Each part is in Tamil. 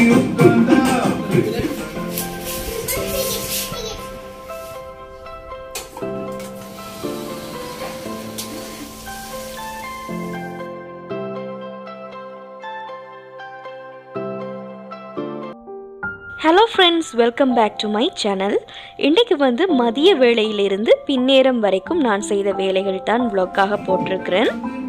hello friends welcome back to my channel இன்றைக்கு வந்து மதிய வேளையிலிருந்து பின்னேரம் வரைக்கும் நான் செய்த வேலைகள் தான் vlog-ஆக போட்டிருக்கிறேன்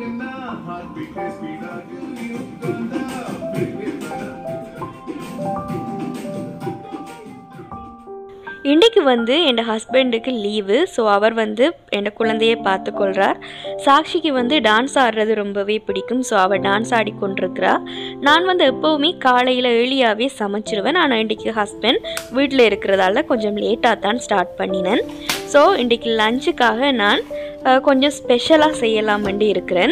இன்றைக்கு வந்து என் ஹஸ்பண்டுக்கு லீவு ஸோ அவர் வந்து என் குழந்தையை பார்த்துக்கொள்கிறார் சாக்ஷிக்கு வந்து டான்ஸ் ஆடுறது ரொம்பவே பிடிக்கும் ஸோ அவள் டான்ஸ் ஆடி கொண்டிருக்கிறா நான் வந்து எப்போவுமே காலையில் ஏர்லியாகவே சமைச்சிருவேன் ஆனால் இன்றைக்கி ஹஸ்பண்ட் வீட்டில் இருக்கிறதால கொஞ்சம் லேட்டாக தான் ஸ்டார்ட் பண்ணினேன் ஸோ இன்றைக்கி லஞ்சுக்காக நான் அஹ், கொஞ்சம் ஸ்பெஷலாக செய்யலாமெண்டு இருக்கிறேன்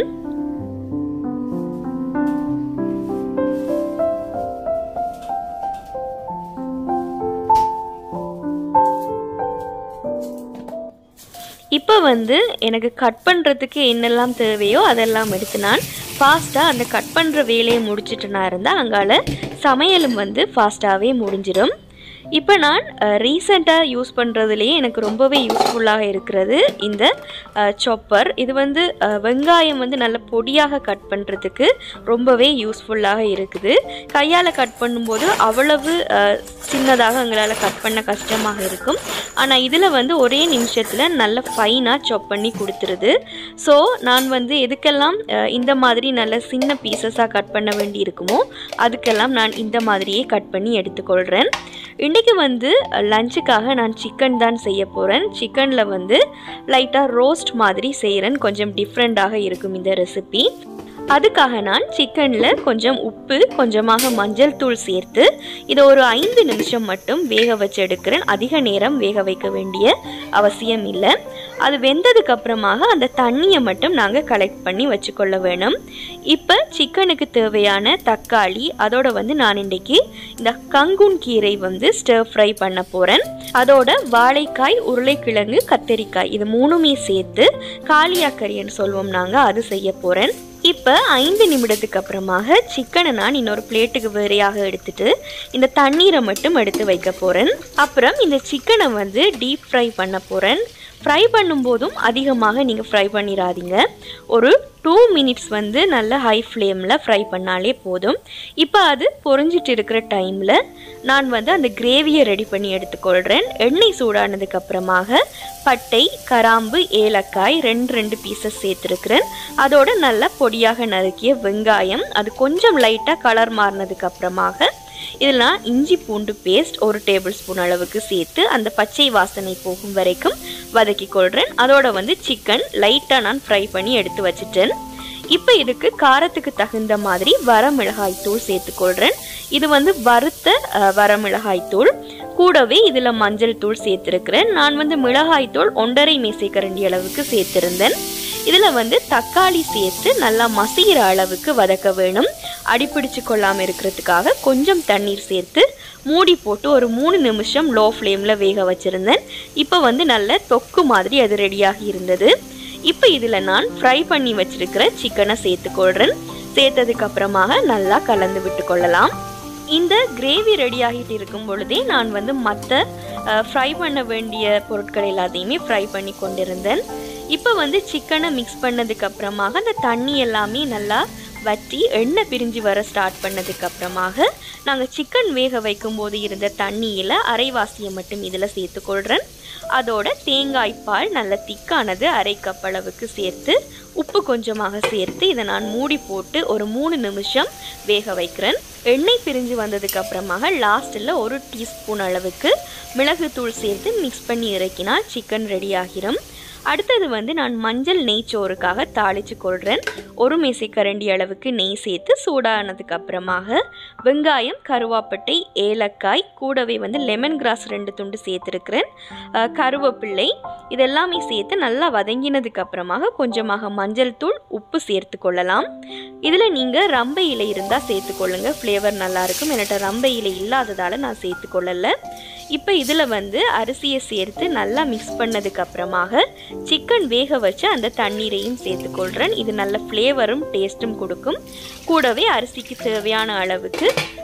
இப்போ வந்து எனக்கு கட் பண்ணுறதுக்கு என்னெல்லாம் தேவையோ அதெல்லாம் எடுத்து நான் ஃபாஸ்ட்டாக அந்த கட் பண்ணுற வேலையை முடிச்சுட்டு நான் இருந்தால் அங்கால சமையலும் வந்து ஃபாஸ்ட்டாகவே முடிஞ்சிடும் இப்போ நான் ரீசெண்டாக யூஸ் பண்ணுறதுலேயே எனக்கு ரொம்பவே யூஸ்ஃபுல்லாக இருக்கிறது இந்த சாப்பர் இது வந்து அஹ், வெங்காயம் வந்து நல்ல பொடியாக கட் பண்ணுறதுக்கு ரொம்பவே யூஸ்ஃபுல்லாக இருக்குது கையால் கட் பண்ணும்போது அவ்வளவு அஹ், சின்னதாக எங்களால் கட் பண்ண கஷ்டமாக இருக்கும் ஆனால் இதில் வந்து ஒரே நிமிஷத்தில் நல்ல ஃபைனாக சாப் பண்ணி கொடுத்துருது ஸோ நான் வந்து எதுக்கெல்லாம் அஹ், இந்த மாதிரி நல்ல சின்ன பீசஸாக கட் பண்ண வேண்டி இருக்குமோ அதுக்கெல்லாம் நான் இந்த மாதிரியே கட் பண்ணி எடுத்துக்கொள்கிறேன் இன்றைக்கி வந்து லஞ்சுக்காக நான் சிக்கன் தான் செய்ய போகிறேன் சிக்கனில் வந்து லைட்டாக ரோஸ்ட் மாதிரி செய்கிறேன் கொஞ்சம் டிஃப்ரெண்ட்டாக இருக்கும் இந்த ரெசிபி அதுக்காக நான் சிக்கனில் கொஞ்சம் உப்பு கொஞ்சமாக மஞ்சள் தூள் சேர்த்து இதை ஒரு ஐந்து நிமிஷம் மட்டும் வேக வச்சு எடுக்கிறேன் அதிக நேரம் வேக வைக்க வேண்டிய அவசியம் இல்லை அது வெந்ததுக்கு அப்புறமாக அந்த தண்ணியை மட்டும் நாங்கள் கலெக்ட் பண்ணி வச்சுக்கொள்ள வேணும் இப்போ சிக்கனுக்கு தேவையான தக்காளி அதோட வந்து நான் இன்றைக்கி இந்த கங்குன் கீரை வந்து ஸ்டர் ஃப்ரை பண்ண போகிறேன் அதோட வாழைக்காய் உருளைக்கிழங்கு கத்தரிக்காய் இது மூணுமே சேர்த்து காளியாக்கறின்னு சொல்லுவோம் நாங்கள் அது செய்ய போகிறேன் இப்போ ஐந்து நிமிடத்துக்கு அப்புறமாக சிக்கனை நான் இன்னொரு பிளேட்டுக்கு வேறையாக எடுத்துட்டு இந்த தண்ணீரை மட்டும் எடுத்து வைக்க போகிறேன் அப்புறம் இந்த சிக்கனை வந்து டீப் ஃப்ரை பண்ண போகிறேன் ஃப்ரை பண்ணும்போதும் அதிகமாக நீங்கள் ஃப்ரை பண்ணிடாதீங்க ஒரு டூ மினிட்ஸ் வந்து நல்ல ஹை ஃப்ளேமில் ஃப்ரை பண்ணாலே போதும் இப்போ அது பொரிஞ்சிட்டு இருக்கிற டைமில் நான் வந்து அந்த கிரேவியை ரெடி பண்ணி எடுத்துக்கொள்கிறேன் எண்ணெய் சூடானதுக்கு அப்புறமாக பட்டை கராம்பு ஏலக்காய் ரெண்டு ரெண்டு பீசஸ் சேர்த்துருக்கிறேன் அதோட நல்லா பொடியாக நறுக்கிய வெங்காயம் அது கொஞ்சம் லைட்டாக கலர் மாறினதுக்கு அப்புறமாக இதில் நான் இஞ்சி பூண்டு பேஸ்ட் ஒரு டேபிள் ஸ்பூன் அளவுக்கு சேர்த்து அந்த பச்சை வாசனை போகும் வரைக்கும் வதக்கி கொள்கிறேன் அதோட வந்து சிக்கன் லைட்டாக நான் ஃப்ரை பண்ணி எடுத்து வச்சிட்டேன் இப்போ இதுக்கு காரத்துக்கு தகுந்த மாதிரி வரமிளகாய் தூள் சேர்த்துக்கொள்கிறேன் இது வந்து வறுத்த அஹ், வரமிளகாய் தூள் கூடவே இதில் மஞ்சள் தூள் சேர்த்துருக்கிறேன் நான் வந்து மிளகாய் தூள் ஒன்றரை மேசைக்கரண்டி அளவுக்கு சேர்த்திருந்தேன் இதில் வந்து தக்காளி சேர்த்து நல்லா மசிகிற அளவுக்கு வதக்க வேணும் அடிப்பிடிச்சு கொள்ளாமல் இருக்கிறதுக்காக கொஞ்சம் தண்ணீர் சேர்த்து மூடி போட்டு ஒரு மூணு நிமிஷம் லோ ஃப்ளேமில் வேக வச்சுருந்தேன் இப்போ வந்து நல்ல தொக்கு மாதிரி அது ரெடியாகி இருந்தது இப்போ இதில் நான் ஃப்ரை பண்ணி வச்சிருக்கிற சிக்கனை சேர்த்துக்கொள்கிறேன் சேர்த்ததுக்கு அப்புறமாக நல்லா கலந்து விட்டு கொள்ளலாம் இந்த கிரேவி ரெடி ஆகிட்டு இருக்கும் பொழுதே நான் வந்து மற்ற ஃப்ரை பண்ண வேண்டிய பொருட்கள் எல்லாத்தையுமே ஃப்ரை பண்ணி கொண்டிருந்தேன் இப்போ வந்து சிக்கனை மிக்ஸ் பண்ணதுக்கு அப்புறமாக அந்த தண்ணி எல்லாமே நல்லா வற்றி எண்ணெய் பிரிஞ்சு வர ஸ்டார்ட் பண்ணதுக்கு அப்புறமாக நாங்கள் சிக்கன் வேக வைக்கும்போது இருந்த தண்ணியில் அரைவாசியை மட்டும் இதில் சேர்த்துக்கொள்கிறேன் அதோட தேங்காய் பால் நல்ல திக்கானது அரை கப் அளவுக்கு சேர்த்து உப்பு கொஞ்சமாக சேர்த்து இதை நான் மூடி போட்டு ஒரு மூணு நிமிஷம் வேக வைக்கிறேன் எண்ணெய் பிரிஞ்சு வந்ததுக்கு அப்புறமாக லாஸ்ட்டில் ஒரு டீஸ்பூன் அளவுக்கு மிளகுத்தூள் சேர்த்து மிக்ஸ் பண்ணி இறக்கினால் சிக்கன் ரெடி ஆகிரும் அடுத்தது வந்து நான் மஞ்சள் நெய் சோறுக்காக தாளித்து கொள்கிறேன் ஒரு மேசைக்கரண்டி அளவுக்கு நெய் சேர்த்து சூடானதுக்கு அப்புறமாக வெங்காயம் கருவாப்பட்டை ஏலக்காய் கூடவே வந்து லெமன் கிராஸ் ரெண்டு துண்டு சேர்த்துருக்கிறேன் அஹ், கருவேப்பிள்ளை இதெல்லாமே சேர்த்து நல்லா வதங்கினதுக்கு அப்புறமாக கொஞ்சமாக மஞ்சள் தூள் உப்பு சேர்த்து கொள்ளலாம் இதில் நீங்கள் ரம்பை இலை இருந்தால் சேர்த்துக்கொள்ளுங்க ஃப்ளேவர் நல்லாயிருக்கும் என்கிட்ட ரம்பை இலை இல்லாததால் நான் சேர்த்துக்கொள்ளலை இப்போ இதில் வந்து அரிசியை சேர்த்து நல்லா மிக்ஸ் பண்ணதுக்கு அப்புறமாக சிக்கன் வேக வச்சு அந்த தண்ணீரையும் சேர்த்துக்கொள்கிறேன் இது நல்ல ஃப்ளேவரும் டேஸ்ட்டும் கொடுக்கும் கூடவே அரிசிக்கு தேவையான அளவுக்கு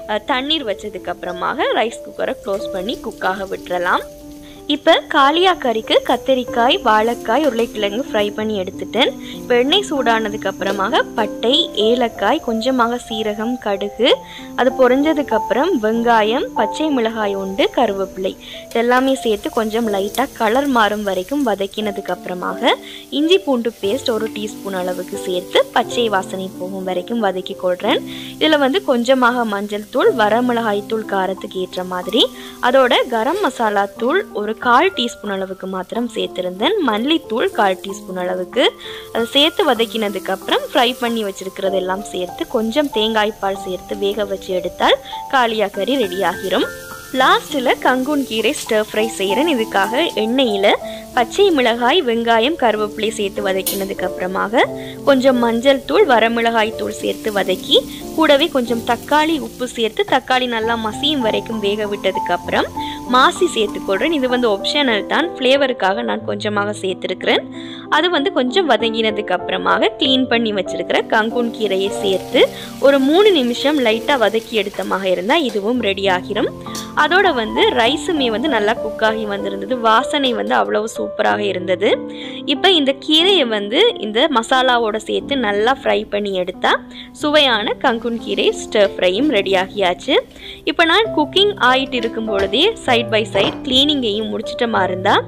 அஹ், தண்ணீர் வச்சதுக்கு அப்புறமாக ரைஸ் குக்கரை க்ளோஸ் பண்ணி குக்காக விட்டுறலாம் இப்போ காளியா கறிக்கு கத்தரிக்காய் வாழைக்காய் உருளைக்கிழங்கு ஃப்ரை பண்ணி எடுத்துட்டேன் இப்போ எண்ணெய் சூடானதுக்கு அப்புறமாக பட்டை ஏலக்காய் கொஞ்சமாக சீரகம் கடுகு அது பொரிஞ்சதுக்கு அப்புறம் வெங்காயம் பச்சை மிளகாய் உண்டு கருவேப்பிலை இதெல்லாமே சேர்த்து கொஞ்சம் லைட்டாக கலர் மாறும் வரைக்கும் வதக்கினதுக்கு அப்புறமாக இஞ்சி பூண்டு பேஸ்ட் ஒரு டீஸ்பூன் அளவுக்கு சேர்த்து பச்சை வாசனை போகும் வரைக்கும் வதக்கி கொள்கிறேன் இதில் வந்து கொஞ்சமாக மஞ்சள் தூள் வரமிளகாய் தூள் காரத்துக்கு ஏற்ற மாதிரி அதோட கரம் மசாலா தூள் ஒரு கால் டீஸ்பூன் அளவுக்கு மாத்திரம் சேர்த்திருந்தேன் மல்லித்தூள் கால் டீஸ்பூன் அளவுக்கு அதை சேர்த்து வதக்கினதுக்கு அப்புறம் ஃப்ரை பண்ணி வச்சிருக்கிறது எல்லாம் சேர்த்து கொஞ்சம் தேங்காய் பால் சேர்த்து வேக வச்சு எடுத்தால் காளியா கறி ரெடி ஆகிரும் லாஸ்ட்டில் கங்குன் கீரை ஸ்டர் ஃப்ரை செய்கிறேன் இதுக்காக எண்ணெயில் பச்சை மிளகாய் வெங்காயம் கருவேப்பிலை சேர்த்து வதக்கினதுக்கு அப்புறமாக கொஞ்சம் மஞ்சள் தூள் வரமிளகாய் தூள் சேர்த்து வதக்கி கூடவே கொஞ்சம் தக்காளி உப்பு சேர்த்து தக்காளி நல்லா மசியும் வரைக்கும் வேக விட்டதுக்கு அப்புறம் மாசி சேர்த்துக்கொள்கிறேன் இது வந்து ஆப்ஷனல் தான் ஃப்ளேவருக்காக நான் கொஞ்சமாக சேர்த்துருக்கிறேன் அது வந்து கொஞ்சம் வதங்கினதுக்கு அப்புறமாக க்ளீன் பண்ணி வச்சிருக்கிற கங்குன் கீரையை சேர்த்து ஒரு மூணு நிமிஷம் லைட்டாக வதக்கி எடுத்தமாக இருந்தால் இதுவும் ரெடி ஆகிரும் அதோட வந்து ரைஸுமே வந்து நல்லா குக் ஆகி வந்திருந்தது வாசனை வந்து அவ்வளவு சூப்பராக இருந்தது இப்போ இந்த கீரையை வந்து இந்த மசாலாவோட சேர்த்து நல்லா ஃப்ரை பண்ணி எடுத்தால் சுவையான கங்குன் கீரை ஸ்டர் ஃப்ரையும் ரெடி ஆகியாச்சு இப்போ நான் குக்கிங் ஆயிட்டு இருக்கும் பொழுதே சைட் பை சைட் க்ளீனிங்கையும் முடிச்சிட்டமா இருந்தால்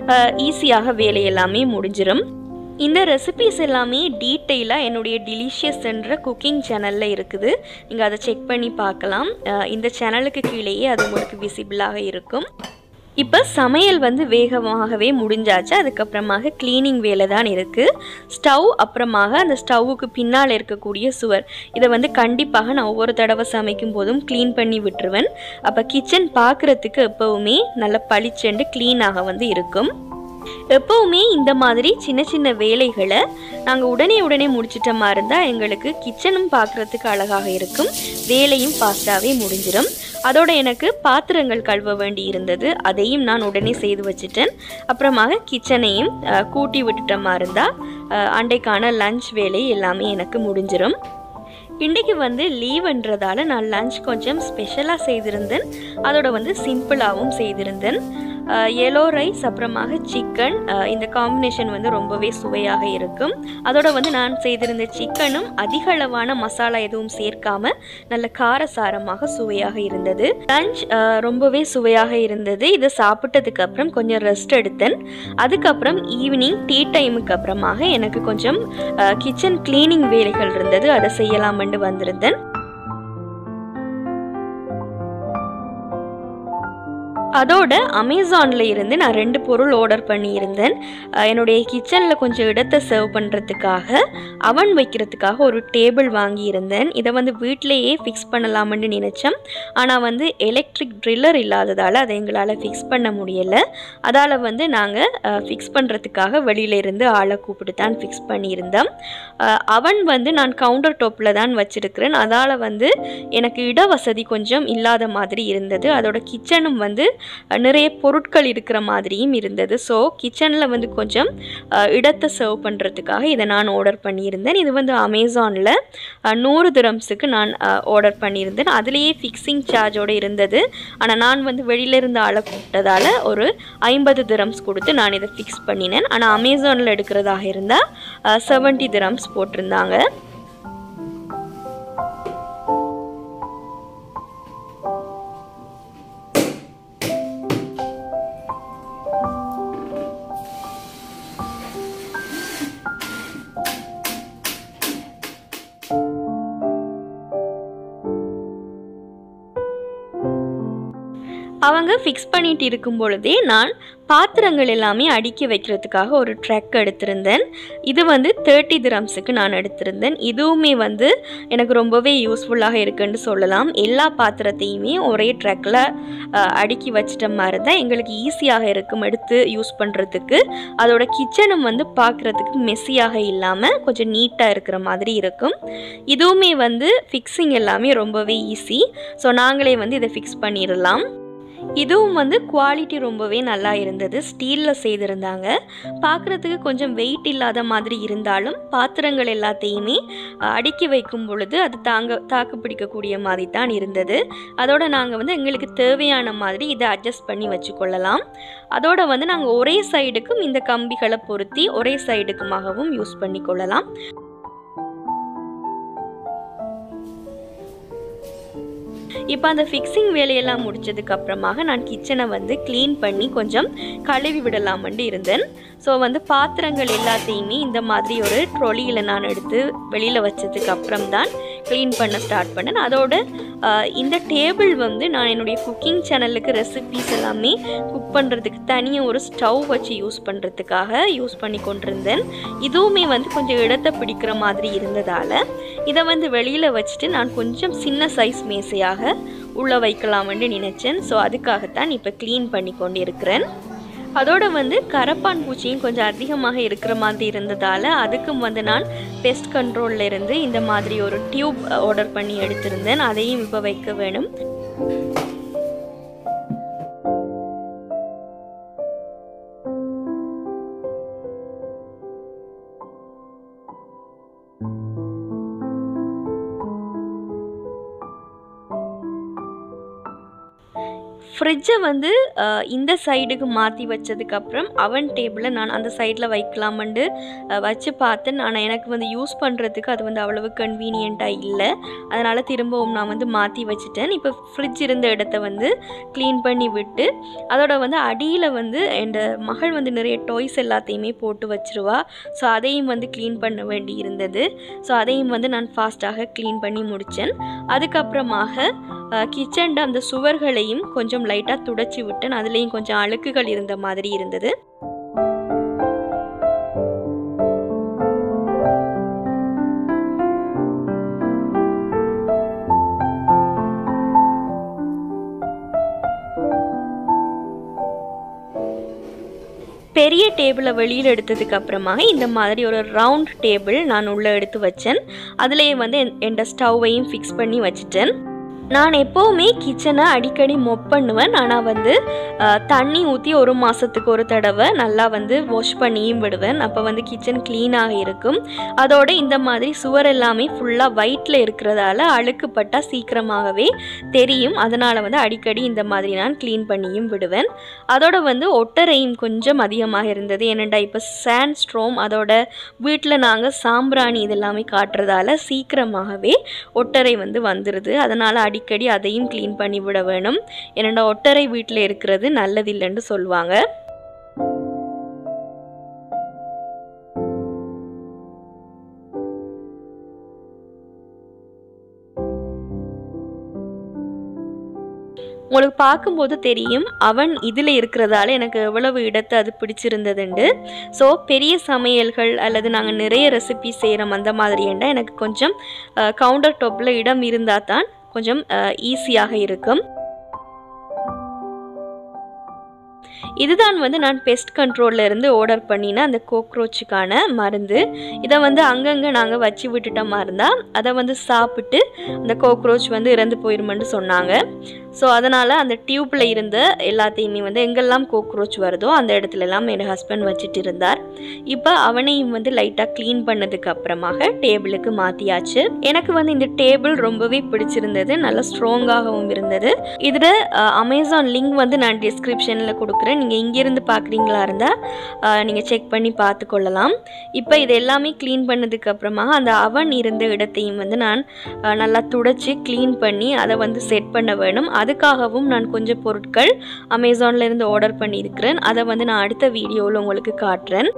ஈஸியாக வேலை எல்லாமே முடிஞ்சிடும் இந்த ரெசிபிஸ் எல்லாமே டீட்டெயிலாக என்னுடைய டிலிஷியஸ் என்ற குக்கிங் சேனலில் இருக்குது நீங்கள் அதை செக் பண்ணி பார்க்கலாம் அஹ் இந்த சேனலுக்கு கீழேயே அது உங்களுக்கு விசிபிளாக இருக்கும் இப்போ சமையல் வந்து வேகமாகவே முடிஞ்சாச்சு அதுக்கப்புறமாக க்ளீனிங் வேலை தான் இருக்குது ஸ்டவ் அப்புறமாக அந்த ஸ்டவ்வுக்கு பின்னால் இருக்கக்கூடிய சுவர் இதை வந்து கண்டிப்பாக நான் ஒவ்வொரு தடவை சமைக்கும் போதும் க்ளீன் பண்ணி விட்டுருவேன் அப்போ கிச்சன் பார்க்குறதுக்கு எப்போவுமே நல்ல பளிச்செண்டு க்ளீனாக வந்து இருக்கும் எப்போவுமே இந்த மாதிரி சின்ன சின்ன வேலைகளை நாங்கள் உடனே உடனே முடிச்சிட்டோமா இருந்தால் எங்களுக்கு கிச்சனும் பார்க்குறதுக்கு அழகாக இருக்கும் வேலையும் ஃபாஸ்ட்டாகவே முடிஞ்சிடும் அதோட எனக்கு பாத்திரங்கள் கழுவ வேண்டி இருந்தது அதையும் நான் உடனே செய்து வச்சுட்டேன் அப்புறமாக கிச்சனையும் அஹ், கூட்டி விட்டுட்டோமா இருந்தால் அண்டைக்கான லஞ்ச் வேலை எல்லாமே எனக்கு முடிஞ்சிடும் இன்றைக்கு வந்து லீவுன்றதால நான் லஞ்ச் கொஞ்சம் ஸ்பெஷலாக செய்திருந்தேன் அதோட வந்து சிம்பிளாகவும் செய்திருந்தேன் எல்லோ ரைஸ் அப்புறமாக சிக்கன் இந்த காம்பினேஷன் வந்து ரொம்பவே சுவையாக இருக்கும் அதோட வந்து நான் செய்திருந்த சிக்கனும் அதிக அளவான மசாலா எதுவும் சேர்க்காம நல்ல காரசாரமாக சுவையாக இருந்தது லஞ்ச் ரொம்பவே சுவையாக இருந்தது இதை சாப்பிட்டதுக்கு அப்புறம் கொஞ்சம் ரெஸ்ட் எடுத்தேன் அதுக்கப்புறம் ஈவினிங் டீ டைமுக்கு அப்புறமாக எனக்கு கொஞ்சம் கிச்சன் கிளீனிங் வேலைகள் இருந்தது அதை செய்யலாமென்று வந்திருந்தேன் அதோட அமேசானில் இருந்து நான் ரெண்டு பொருள் ஆர்டர் பண்ணியிருந்தேன் அஹ் என்னுடைய கிச்சனில் கொஞ்சம் இடத்தை சர்வ் பண்ணுறதுக்காக அவன் வைக்கிறதுக்காக ஒரு டேபிள் வாங்கியிருந்தேன் இதை வந்து வீட்டிலேயே ஃபிக்ஸ் பண்ணலாம்னு நினச்சேன் ஆனால் வந்து எலக்ட்ரிக் ட்ரில்லர் இல்லாததால் அதை எங்களால் ஃபிக்ஸ் பண்ண முடியலை அதால் வந்து நாங்கள் ஃபிக்ஸ் பண்ணுறதுக்காக வெளியில இருந்து ஆளை கூப்பிட்டு தான் ஃபிக்ஸ் பண்ணியிருந்தோம் அஹ் அவன் வந்து நான் கவுண்டர் டாப்பில் தான் வச்சிருக்கிறேன் அதால் வந்து எனக்கு இட வசதி கொஞ்சம் இல்லாத மாதிரி இருந்தது அதோட கிச்சனும் வந்து அஹ், நிறைய பொருட்கள் இருக்கிற மாதிரியும் இருந்தது ஸோ கிச்சனில் வந்து கொஞ்சம் அஹ், இடத்தை சர்வ் பண்ணுறதுக்காக இதை நான் ஆர்டர் பண்ணியிருந்தேன் இது வந்து அமேசானில் நூறு திரம்ஸுக்கு நான் ஆர்டர் பண்ணியிருந்தேன் அதுலேயே ஃபிக்ஸிங் சார்ஜோடு இருந்தது ஆனால் நான் வந்து வெளியிலேருந்து ஆளை கூப்பிட்டதால் ஒரு ஐம்பது திரம்ஸ் கொடுத்து நான் இதை ஃபிக்ஸ் பண்ணினேன் ஆனால் அமேசானில் எடுக்கிறதாக இருந்தால் செவன்ட்டி திரம்ஸ் போட்டிருந்தாங்க அவங்க ஃபிக்ஸ் பண்ணிட்டு இருக்கும் பொழுதே நான் பாத்திரங்கள் எல்லாமே அடுக்கி வைக்கிறதுக்காக ஒரு ட்ரக் எடுத்திருந்தேன் இது வந்து தேர்ட்டி திரம்ஸுக்கு நான் எடுத்திருந்தேன் இதுவுமே வந்து எனக்கு ரொம்பவே யூஸ்ஃபுல்லாக இருக்குன்னு சொல்லலாம் எல்லா பாத்திரத்தையுமே ஒரே ட்ரக்கில் அடுக்கி வச்சிட்ட மாதிரி தான் எங்களுக்கு ஈஸியாக இருக்கும் எடுத்து யூஸ் பண்ணுறதுக்கு அதோட கிச்சனும் வந்து பார்க்குறதுக்கு மெஸ்ஸியாக இல்லாமல் கொஞ்சம் நீட்டாக இருக்கிற மாதிரி இருக்கும் இதுவுமே வந்து ஃபிக்ஸிங் எல்லாமே ரொம்பவே ஈஸி ஸோ நாங்களே வந்து இதை ஃபிக்ஸ் பண்ணிடலாம் இதுவும் வந்து குவாலிட்டி ரொம்பவே நல்லா இருந்தது ஸ்டீலில் செய்திருந்தாங்க பார்க்குறதுக்கு கொஞ்சம் வெயிட் இல்லாத மாதிரி இருந்தாலும் பாத்திரங்கள் எல்லாத்தையுமே அஹ், அடுக்கி வைக்கும் பொழுது அது தாங்க தாக்கு பிடிக்கக்கூடிய மாதிரி தான் இருந்தது அதோட நாங்கள் வந்து எங்களுக்கு தேவையான மாதிரி இதை அட்ஜஸ்ட் பண்ணி வச்சுக்கொள்ளலாம் அதோட வந்து நாங்கள் ஒரே சைடுக்கும் இந்த கம்பிகளை பொருத்தி ஒரே சைடுக்குமாகவும் யூஸ் பண்ணி கொள்ளலாம் இப்போ அந்த ஃபிக்ஸிங் வேலையெல்லாம் முடிச்சதுக்கு அப்புறமாக நான் கிச்சனை வந்து க்ளீன் பண்ணி கொஞ்சம் கழுவி விடலாமண்டு இருந்தேன் ஸோ வந்து பாத்திரங்கள் எல்லாத்தையுமே இந்த மாதிரி ஒரு ட்ரொலியில் நான் எடுத்து வெளியில் வச்சதுக்கு அப்புறம் தான் க்ளீன் பண்ண ஸ்டார்ட் பண்ணேன் அதோட ஆஹ், இந்த டேபிள் வந்து நான் என்னுடைய குக்கிங் சேனலுக்கு ரெசிபீஸ் எல்லாமே குக் பண்ணுறதுக்கு தனியாக ஒரு ஸ்டவ் வச்சு யூஸ் பண்ணுறதுக்காக யூஸ் பண்ணி கொண்டிருந்தேன் இதுவுமே வந்து கொஞ்சம் இடத்தை பிடிக்கிற மாதிரி இருந்ததால் இதை வந்து வெளியில் வச்சுட்டு நான் கொஞ்சம் சின்ன சைஸ் மேசையாக உள்ளே வைக்கலாம்னு நினச்சேன் ஸோ அதுக்காகத்தான் இப்போ க்ளீன் பண்ணி கொண்டு இருக்கிறேன் அதோட வந்து கரப்பான் பூச்சியும் கொஞ்சம் அதிகமாக இருக்கிற மாதிரி இருந்ததால் அதுக்கும் வந்து நான் பெஸ்ட் கண்ட்ரோலில் இருந்து இந்த மாதிரி ஒரு டியூப் ஆர்டர் பண்ணி எடுத்திருந்தேன் அதையும் இப்போ வைக்க வேணும் ஃப்ரிட்ஜை வந்து அஹ், இந்த சைடுக்கு மாற்றி வச்சதுக்கப்புறம் அவன் டேபிளை நான் அந்த சைடில் வைக்கலாமண்டு அஹ், வச்சு பார்த்தேன் ஆனால் எனக்கு வந்து யூஸ் பண்ணுறதுக்கு அது வந்து அவ்வளவு கன்வீனியண்ட்டாக இல்லை அதனால் திரும்பவும் நான் வந்து மாற்றி வச்சுட்டேன் இப்போ ஃப்ரிட்ஜ் இருந்த இடத்த வந்து க்ளீன் பண்ணி விட்டு அதோட வந்து அடியில் வந்து என் மகள் வந்து நிறைய டாய்ஸ் எல்லாத்தையுமே போட்டு வச்சிருவா ஸோ அதையும் வந்து க்ளீன் பண்ண வேண்டி இருந்தது ஸோ அதையும் வந்து நான் ஃபாஸ்ட்டாக க்ளீன் பண்ணி முடித்தேன் அதுக்கப்புறமாக கிச்சன்ட அந்த சுவர்களையும் கொஞ்சம் லைட்டாக துடைச்சி விட்டேன் அதுலேயும் கொஞ்சம் அழுக்குகள் இருந்த மாதிரி இருந்தது பெரிய டேபிளை வெளியில் எடுத்ததுக்கு அப்புறமாக இந்த மாதிரி ஒரு ரவுண்ட் டேபிள் நான் உள்ளே எடுத்து வச்சேன் அதுலேயே வந்து என்- என் ஸ்டவ்வையும் ஃபிக்ஸ் பண்ணி வச்சுட்டேன் நான் எப்போவுமே கிச்சனை அடிக்கடி மொப் பண்ணுவேன் ஆனால் வந்து அஹ், தண்ணி ஊற்றி ஒரு மாதத்துக்கு ஒரு தடவை நல்லா வந்து வாஷ் பண்ணியும் விடுவேன் அப்போ வந்து கிச்சன் க்ளீனாக இருக்கும் அதோட இந்த மாதிரி சுவர் எல்லாமே ஃபுல்லாக ஒயிட்டில் இருக்கிறதால அழுக்குப்பட்டால் சீக்கிரமாகவே தெரியும் அதனால் வந்து அடிக்கடி இந்த மாதிரி நான் க்ளீன் பண்ணியும் விடுவேன் அதோட வந்து ஒட்டரையும் கொஞ்சம் அதிகமாக இருந்தது ஏனெண்டா இப்போ சாண்ட் ஸ்ட்ரோம் அதோட வீட்டில் நாங்கள் சாம்பிராணி இதெல்லாமே காட்டுறதால சீக்கிரமாகவே ஒட்டரை வந்து வந்துடுது அதனால் அடிக்கடி அதையும் க்ளீன் பண்ணி விட வேணும் ஏனெண்டா ஒட்டரை வீட்டில் இருக்கிறது நல்லதில்லைன்னு சொல்லுவாங்க உங்களுக்கு பார்க்கும்போது தெரியும் அவன் இதில் இருக்கிறதால எனக்கு எவ்வளவு இடத்தை அது பிடிச்சிருந்ததுண்டு ஸோ பெரிய சமையல்கள் அல்லது நாங்கள் நிறைய ரெசிபி செய்கிறோம் அந்த மாதிரி என்றால் எனக்கு கொஞ்சம் கவுண்டர் டாப்பில் இடம் இருந்தால் தான் கொஞ்சம் ஈஸியாக இருக்கும் இதுதான் வந்து நான் பெஸ்ட் கண்ட்ரோல்ல இருந்து ஆர்டர் பண்ணின அந்த கோக்ரோச்சுக்கான மருந்து இதை வந்து அங்கங்கே நாங்கள் வச்சு விட்டுட்டோமா இருந்தால் அதை வந்து சாப்பிட்டு அந்த கோக்ரோச் வந்து இறந்து போயிருமென்னு சொன்னாங்க ஸோ அதனால் அந்த டியூப்பில் இருந்த எல்லாத்தையுமே வந்து எங்கெல்லாம் கோக்ரோச் வருதோ அந்த இடத்துல எல்லாம் என் ஹஸ்பண்ட் வச்சுட்டு இருந்தார் இப்போ அவனையும் வந்து லைட்டாக க்ளீன் பண்ணதுக்கு அப்புறமாக டேபிளுக்கு மாற்றியாச்சு எனக்கு வந்து இந்த டேபிள் ரொம்பவே பிடிச்சிருந்தது நல்லா ஸ்ட்ராங்காகவும் இருந்தது இதில் அமேசான் லிங்க் வந்து நான் டிஸ்கிரிப்ஷனில் கொடுக்குறேன் நீங்கள் இங்கேருந்து பார்க்குறீங்களா இருந்தால் நீங்கள் செக் பண்ணி பார்த்து கொள்ளலாம் இப்போ இது எல்லாமே க்ளீன் பண்ணதுக்கு அப்புறமாக அந்த அவன் இருந்த இடத்தையும் வந்து நான் அஹ், நல்லா துடைச்சி க்ளீன் பண்ணி அதை வந்து செட் பண்ண வேணும் அதுக்காகவும் நான் கொஞ்சம் பொருட்கள் அமேசான்ல இருந்து ஆர்டர் பண்ணியிருக்கிறேன் அதை வந்து நான் அடுத்த வீடியோவில் உங்களுக்கு காட்டுறேன்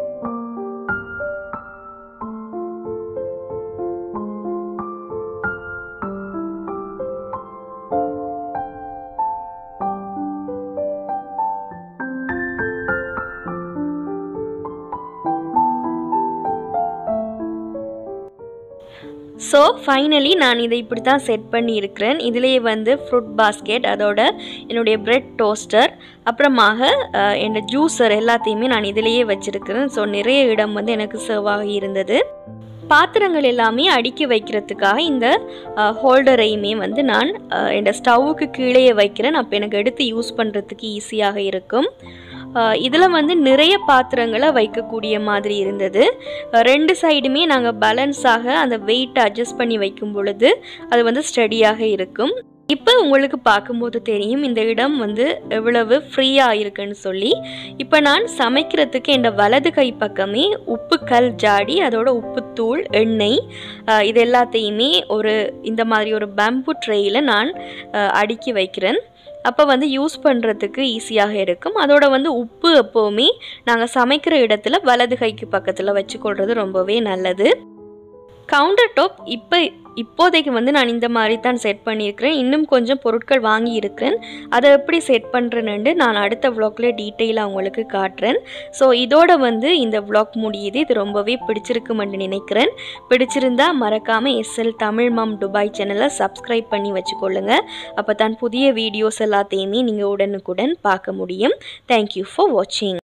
ஸோ ஃபைனலி நான் இதை இப்படி தான் செட் பண்ணியிருக்கிறேன் இதுலேயே வந்து ஃப்ரூட் பாஸ்கெட் அதோட என்னுடைய பிரெட் டோஸ்டர் அப்புறமாக அஹ், என்னோட ஜூஸர் எல்லாத்தையுமே நான் இதிலேயே வச்சுருக்கிறேன் ஸோ நிறைய இடம் வந்து எனக்கு சர்வ் ஆகி இருந்தது பாத்திரங்கள் எல்லாமே அடுக்கி வைக்கிறதுக்காக இந்த ஹோல்டரையுமே வந்து நான் என் ஸ்டவ்வுக்கு கீழே வைக்கிறேன் அப்போ எனக்கு எடுத்து யூஸ் பண்ணுறதுக்கு ஈஸியாக இருக்கும் இதில் வந்து நிறைய பாத்திரங்களை வைக்கக்கூடிய மாதிரி இருந்தது அஹ் ரெண்டு சைடுமே நாங்கள் பேலன்ஸாக அந்த வெயிட்டை அட்ஜஸ்ட் பண்ணி வைக்கும் பொழுது அது வந்து ஸ்டடியாக இருக்கும் இப்போ உங்களுக்கு பார்க்கும்போது தெரியும் இந்த இடம் வந்து எவ்வளவு ஃப்ரீயாக இருக்குன்னு சொல்லி இப்போ நான் சமைக்கிறதுக்கு என் வலது கை பக்கமே உப்புக்கல் ஜாடி அதோட உப்புத்தூள் எண்ணெய் அஹ் இது எல்லாத்தையுமே ஒரு இந்த மாதிரி ஒரு பேம்பு ட்ரேயில் நான் அஹ் அடுக்கி வைக்கிறேன் அப்போ வந்து யூஸ் பண்ணுறதுக்கு ஈஸியாக இருக்கும் அதோட வந்து உப்பு எப்போவுமே நாங்கள் சமைக்கிற இடத்துல வலது கைக்கு பக்கத்தில் வச்சுக்கொள்வது ரொம்பவே நல்லது கவுண்டர் டாப் இப்போ இப்போதைக்கு வந்து நான் இந்த மாதிரி தான் செட் பண்ணியிருக்கிறேன் இன்னும் கொஞ்சம் பொருட்கள் வாங்கி இருக்கிறேன் அதை எப்படி செட் பண்ணுறேன்னு நான் அடுத்த vlogல டீட்டெயிலாக உங்களுக்கு காட்டுறேன் ஸோ இதோட வந்து இந்த vlog முடியுது இது ரொம்பவே பிடிச்சிருக்குமென்று நினைக்கிறேன் பிடிச்சிருந்தா மறக்காமல் எஸ்எல் தமிழ் மாம் துபாய் சேனலை சப்ஸ்கிரைப் பண்ணி வச்சுக்கொள்ளுங்க அப்போ தான் புதிய வீடியோஸ் எல்லாத்தையுமே நீங்கள் உடனுக்குடன் பார்க்க முடியும் தேங்க்யூ ஃபார் வாட்சிங்